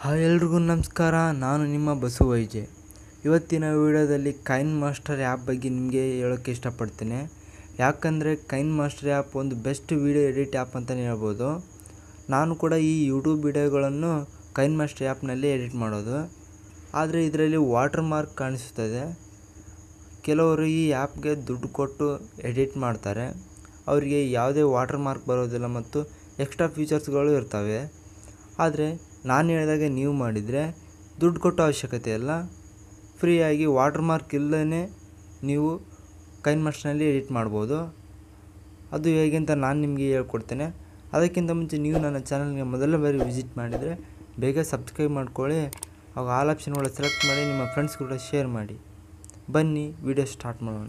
hi ಎಲ್ರಿಗೂ ನಮಸ್ಕಾರ ನಾನು ನಿಮ್ಮ ಬಸು ವೈಜೆ ಇವತ್ತಿನ ವಿಡಿಯೋದಲ್ಲಿ ಕೈನ್ ಮಾಸ್ಟರ್ ಆ್ಯಪ್ ಬಗ್ಗೆ ನಿಮಗೆ ಹೇಳೋಕ್ಕೆ ಇಷ್ಟಪಡ್ತೀನಿ ಯಾಕಂದರೆ ಕೈನ್ ಮಾಸ್ಟರ್ ಆ್ಯಪ್ ಒಂದು ಬೆಸ್ಟ್ ವಿಡಿಯೋ ಎಡಿಟ್ ಆ್ಯಪ್ ಅಂತಲೇ ಹೇಳ್ಬೋದು ನಾನು ಕೂಡ ಈ ಯೂಟ್ಯೂಬ್ ವಿಡಿಯೋಗಳನ್ನು ಕೈನ್ ಮಾಸ್ಟರ್ ಆ್ಯಪ್ನಲ್ಲಿ ಎಡಿಟ್ ಮಾಡೋದು ಆದರೆ ಇದರಲ್ಲಿ ವಾಟರ್ ಮಾರ್ಕ್ ಕಾಣಿಸುತ್ತದೆ ಕೆಲವರು ಈ ಆ್ಯಪ್ಗೆ ದುಡ್ಡು ಕೊಟ್ಟು ಎಡಿಟ್ ಮಾಡ್ತಾರೆ ಅವರಿಗೆ ಯಾವುದೇ ವಾಟರ್ ಮಾರ್ಕ್ ಬರೋದಿಲ್ಲ ಮತ್ತು ಎಕ್ಸ್ಟ್ರಾ ಫೀಚರ್ಸ್ಗಳು ಇರ್ತವೆ ಆದರೆ ನಾನು ಹೇಳಿದಾಗೆ ನೀವು ಮಾಡಿದರೆ ದುಡ್ಡು ಕೊಟ್ಟೋ ಅವಶ್ಯಕತೆ ಇಲ್ಲ ಫ್ರೀಯಾಗಿ ವಾಟರ್ ಮಾರ್ಕ್ ಇಲ್ಲದೇ ನೀವು ಕೈನ್ ಮಾಸ್ಟರ್ನಲ್ಲಿ ಎಡಿಟ್ ಮಾಡ್ಬೋದು ಅದು ಹೇಗೆ ಅಂತ ನಾನು ನಿಮಗೆ ಹೇಳ್ಕೊಡ್ತೇನೆ ಅದಕ್ಕಿಂತ ಮುಂಚೆ ನೀವು ನನ್ನ ಚಾನಲ್ಗೆ ಮೊದಲ ಬಾರಿ ವಿಸಿಟ್ ಮಾಡಿದರೆ ಬೇಗ ಸಬ್ಸ್ಕ್ರೈಬ್ ಮಾಡ್ಕೊಳ್ಳಿ ಆಗ ಆಲ್ ಆಪ್ಷನ್ಗಳ ಸೆಲೆಕ್ಟ್ ಮಾಡಿ ನಿಮ್ಮ ಫ್ರೆಂಡ್ಸ್ ಕೂಡ ಶೇರ್ ಮಾಡಿ ಬನ್ನಿ ವಿಡಿಯೋ ಸ್ಟಾರ್ಟ್ ಮಾಡೋಣ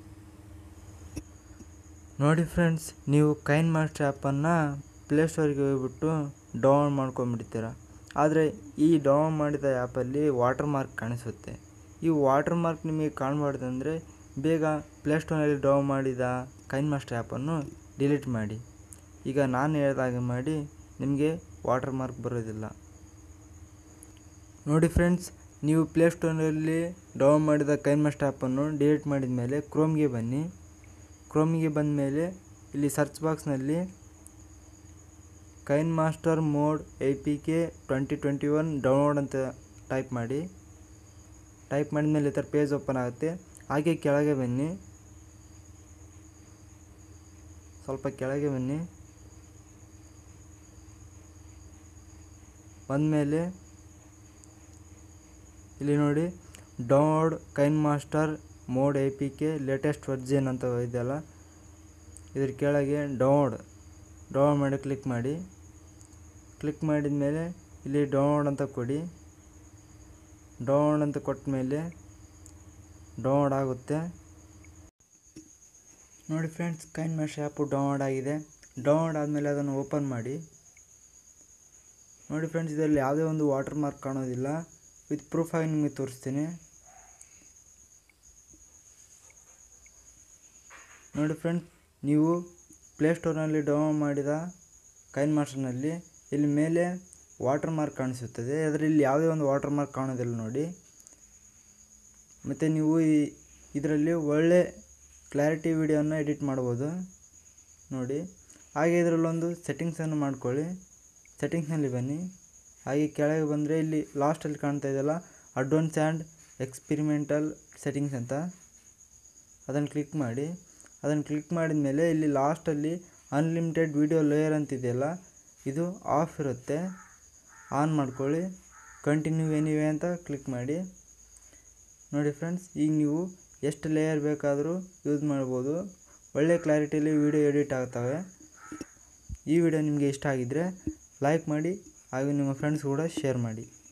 ನೋಡಿ ಫ್ರೆಂಡ್ಸ್ ನೀವು ಕೈನ್ ಮಾಸ್ಟರ್ ಆ್ಯಪನ್ನು ಪ್ಲೇಸ್ಟೋರಿಗೆ ಹೋಗ್ಬಿಟ್ಟು ಡೌನ್ಲೋಡ್ ಮಾಡ್ಕೊಂಬಿಡ್ತೀರ ಆದರೆ ಈ ಡೌನ್ಲೋಡ್ ಮಾಡಿದ ಆ್ಯಪಲ್ಲಿ ವಾಟರ್ ಮಾರ್ಕ್ ಕಾಣಿಸುತ್ತೆ ಈ ವಾಟರ್ ಮಾರ್ಕ್ ನಿಮಗೆ ಕಾಣಬಾರ್ದಂದರೆ ಬೇಗ ಪ್ಲೇಸ್ಟೋರ್ನಲ್ಲಿ ಡೌನ್ ಮಾಡಿದ ಕೈನ್ ಮಾಸ್ಟರ್ ಆ್ಯಪನ್ನು ಡಿಲೀಟ್ ಮಾಡಿ ಈಗ ನಾನು ಹೇಳಿದಾಗೆ ಮಾಡಿ ನಿಮಗೆ ವಾಟರ್ ಮಾರ್ಕ್ ಬರೋದಿಲ್ಲ ನೋಡಿ ಫ್ರೆಂಡ್ಸ್ ನೀವು ಪ್ಲೇಸ್ಟೋರ್ನಲ್ಲಿ ಡೌನ್ ಮಾಡಿದ ಕೈನ್ ಮಾಸ್ಟರ್ ಆ್ಯಪನ್ನು ಡಿಲೀಟ್ ಮಾಡಿದ ಮೇಲೆ ಕ್ರೋಮ್ಗೆ ಬನ್ನಿ ಕ್ರೋಮಿಗೆ ಬಂದ ಮೇಲೆ ಇಲ್ಲಿ ಸರ್ಚ್ ಬಾಕ್ಸ್ನಲ್ಲಿ KineMaster mod A P K twenty twenty one download ಅಂತ ಟೈಪ್ ಮಾಡಿ ಟೈಪ್ ಮಾಡಿದ ಮೇಲೆ ಈ ಥರ ಪೇಜ್ ಓಪನ್ ಆಗುತ್ತೆ ಹಾಗೆ ಕೆಳಗೆ ಬನ್ನಿ ಸ್ವಲ್ಪ ಕೆಳಗೆ ಬನ್ನಿ ಬಂದಮೇಲೆ ಇಲ್ಲಿ ನೋಡಿ download KineMaster mod A P K latest version ಅಂತ ಇದೆಯಲ್ಲ ಇದ್ರ ಕೆಳಗೆ ಡೌನ್ಲೋಡ್ ಡೌನ್ಲೋಡ್ ಮಾಡಿ ಕ್ಲಿಕ್ ಮಾಡಿ ಕ್ಲಿಕ್ ಮಾಡಿದ ಮೇಲೆ ಇಲ್ಲಿ ಡೌನ್ಲೋಡ್ ಅಂತ ಕೊಡಿ ಡೌನ್ಲೋಡ್ ಅಂತ ಕೊಟ್ಟ ಮೇಲೆ ಡೌನ್ಲೋಡ್ ಆಗುತ್ತೆ ನೋಡಿ friends KineMaster app download ಆಗಿದೆ ಡೌನ್ಲೋಡ್ ಆದಮೇಲೆ ಅದನ್ನು ಓಪನ್ ಮಾಡಿ ನೋಡಿ ಫ್ರೆಂಡ್ಸ್ ಇದರಲ್ಲಿ ಯಾವುದೇ ಒಂದು ವಾಟರ್ ಮಾರ್ಕ್ ಕಾಣೋದಿಲ್ಲ ವಿತ್ ಪ್ರೂಫಾಗಿ ನಿಮಗೆ ತೋರಿಸ್ತೀನಿ ನೋಡಿ ಫ್ರೆಂಡ್ಸ್ ನೀವು ಪ್ಲೇಸ್ಟೋರ್ನಲ್ಲಿ ಡೌನ್ಲೋಡ್ ಮಾಡಿದ ಕೈನ್ ಮಾಸ್ಟರ್ನಲ್ಲಿ ಇಲ್ಲಿ ಮೇಲೆ ವಾಟರ್ ಮಾರ್ಕ್ ಕಾಣಿಸುತ್ತದೆ ಅದರಲ್ಲಿ ಯಾವುದೇ ಒಂದು ವಾಟರ್ ಮಾರ್ಕ್ ಕಾಣೋದಿಲ್ಲ ನೋಡಿ ಮತ್ತು ನೀವು ಈ ಇದರಲ್ಲಿ ಒಳ್ಳೆ ಕ್ಲಾರಿಟಿ ವಿಡಿಯೋನ ಎಡಿಟ್ ಮಾಡ್ಬೋದು ನೋಡಿ ಹಾಗೆ ಇದರಲ್ಲೊಂದು ಸೆಟ್ಟಿಂಗ್ಸನ್ನು ಮಾಡ್ಕೊಳ್ಳಿ ಸೆಟ್ಟಿಂಗ್ಸ್ನಲ್ಲಿ ಬನ್ನಿ ಹಾಗೆ ಕೆಳಗೆ ಬಂದರೆ ಇಲ್ಲಿ ಲಾಸ್ಟಲ್ಲಿ ಕಾಣ್ತಾ ಇದೆಯಲ್ಲ ಅಡ್ವಾನ್ಸ್ ಆ್ಯಂಡ್ ಎಕ್ಸ್ಪಿರಿಮೆಂಟಲ್ ಸೆಟ್ಟಿಂಗ್ಸ್ ಅಂತ ಅದನ್ನು ಕ್ಲಿಕ್ ಮಾಡಿ ಅದನ್ನು ಕ್ಲಿಕ್ ಮಾಡಿದ ಮೇಲೆ ಇಲ್ಲಿ ಲಾಸ್ಟಲ್ಲಿ ಅನ್ಲಿಮಿಟೆಡ್ ವಿಡಿಯೋ ಲೇಯರ್ ಅಂತಿದೆಯಲ್ಲ ಇದು ಆಫ್ ಇರುತ್ತೆ ಆನ್ ಮಾಡ್ಕೊಳ್ಳಿ ಕಂಟಿನ್ಯೂ ಎನಿವೆ ಅಂತ ಕ್ಲಿಕ್ ಮಾಡಿ ನೋಡಿ ಫ್ರೆಂಡ್ಸ್ ಈಗ ನೀವು ಎಷ್ಟು ಲೇಯರ್ ಬೇಕಾದರೂ ಯೂಸ್ ಮಾಡ್ಬೋದು ಒಳ್ಳೆ ಕ್ಲಾರಿಟಿಯಲ್ಲಿ ವಿಡಿಯೋ ಎಡಿಟ್ ಆಗ್ತವೆ ಈ ವಿಡಿಯೋ ನಿಮಗೆ ಇಷ್ಟ ಆಗಿದ್ದರೆ ಲೈಕ್ ಮಾಡಿ ಹಾಗೂ ನಿಮ್ಮ ಫ್ರೆಂಡ್ಸ್ ಕೂಡ ಶೇರ್ ಮಾಡಿ